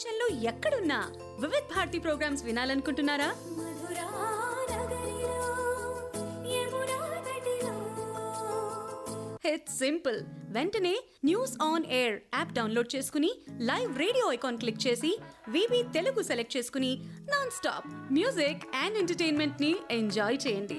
ప్రపంచంలో ఎక్కడున్నా వివిధ్ భారతి ప్రోగ్రామ్స్ వినాలనుకుంటున్నారా ఇట్స్ సింపుల్ వెంటనే news on air app download చేసుకుని లైవ్ రేడియో ఐకాన్ క్లిక్ చేసి వివి తెలుగు సెలెక్ట్ చేసుకుని non stop music and entertainment ని ఎంజాయ్ చేయండి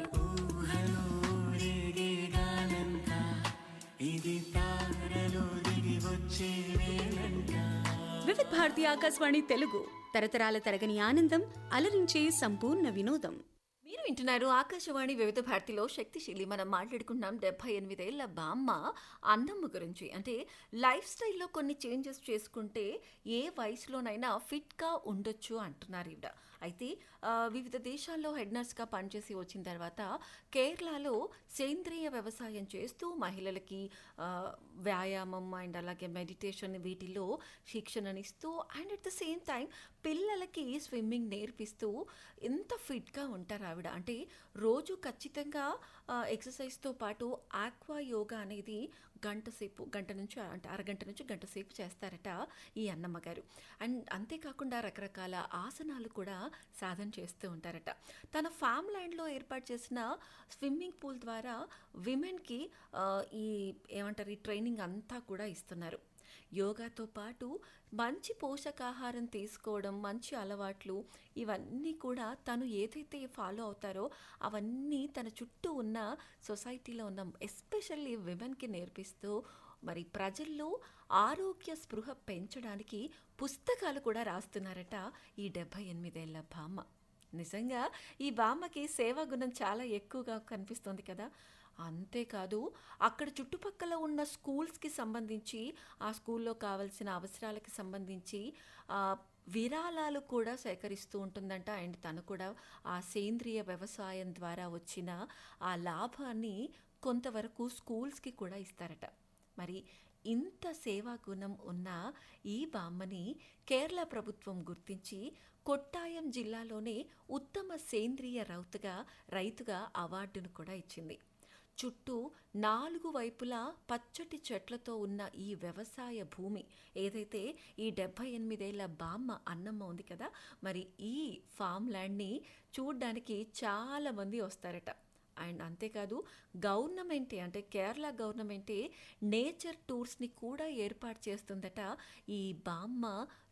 వివిధ్ భారతి ఆకాశవాణి తెలుగు తరతరాల తరగని ఆనందం అలరించే సంపూర్ణ వినోదం మీరు వింటున్నారు ఆకాశవాణి వివిధ భారతిలో శక్తిశీలి మనం మాట్లాడుకుంటున్నాం డెబ్బై ఎనిమిదేళ్ల బామ్మ అన్నమ్మ గురించి అంటే లైఫ్ స్టైల్లో కొన్ని చేంజెస్ చేసుకుంటే ఏ వయసులోనైనా ఫిట్గా ఉండొచ్చు అంటున్నారు ఈవిడ అయితే ఆ, వివిధ దేశాల్లో హెడ్ నర్స్గా పనిచేసి వచ్చిన తర్వాత కేరళలో సేంద్రియ వ్యవసాయం చేస్తూ మహిళలకి ఆ, వ్యాయామం అండ్ అలాగే మెడిటేషన్ వీటిల్లో శిక్షణనిస్తూ and at the same time పిల్లలకి స్విమ్మింగ్ నేర్పిస్తూ ఎంత ఫిట్గా ఉంటారు ఆవిడ అంటే రోజు ఖచ్చితంగా ఆ, ఎక్సర్సైజ్తో పాటు ఆక్వా యోగా అనేది గంట సేపు గంట నుంచి అంటే అరగంట నుంచి గంట సేపు చేస్తారట ఈ అన్నమ్మ గారు అండ్ అంతేకాకుండా రకరకాల ఆసనాలు కూడా సాధన చేస్తూ ఉంటారట తన ఫామ్ ల్యాండ్లో ఏర్పాటు చేసిన స్విమ్మింగ్ పూల్ ద్వారా విమెన్కి ఈ ఏమంటారు ఈ ట్రైనింగ్ అంతా కూడా ఇస్తున్నారు యోగాతో పాటు మంచి పోషకాహారం తీసుకోవడం మంచి అలవాట్లు ఇవన్నీ కూడా తను ఏదైతే ఫాలో అవుతారో అవన్నీ తన చుట్టూ ఉన్న సొసైటీలో ఉన్న ఎస్పెషల్లీ విమెన్కి నేర్పిస్తూ మరి ప్రజల్లో ఆరోగ్య స్పృహ పెంచడానికి పుస్తకాలు కూడా రాస్తున్నారట ఈ డెబ్భై ఎనిమిదేళ్ల బామ్మ నిజంగా ఈ బామ్మకి సేవా గుణం చాలా ఎక్కువగా కనిపిస్తుంది కదా అంతేకాదు అక్కడ చుట్టుపక్కల ఉన్న స్కూల్స్కి సంబంధించి ఆ స్కూల్లో కావాల్సిన అవసరాలకి సంబంధించి ఆ, విరాళాలు కూడా సేకరిస్తూ ఉంటుందంట అండ్ తను కూడా ఆ సేంద్రియ వ్యవసాయం ద్వారా వచ్చిన ఆ లాభాన్ని కొంతవరకు స్కూల్స్కి కూడా ఇస్తారట మరి ఇంత సేవా గుణం ఉన్న ఈ బామ్మని కేరళ ప్రభుత్వం గుర్తించి కొట్టాయం జిల్లాలోనే ఉత్తమ సేంద్రియ రౌతుగా రైతుగా అవార్డును కూడా ఇచ్చింది చుట్టూ నాలుగు వైపులా పచ్చటి చెట్లతో ఉన్న ఈ వ్యవసాయ భూమి ఏదైతే ఈ డెబ్భై ఎనిమిదేళ్ల బామ్మ అన్నమ్మ ఉంది కదా మరి ఈ ఫామ్ ల్యాండ్ని చూడ్డానికి చాలామంది వస్తారట అండ్ అంతేకాదు గవర్నమెంటే అంటే కేరళ గవర్నమెంటే నేచర్ టూర్స్ని కూడా ఏర్పాటు చేస్తుందట ఈ బామ్మ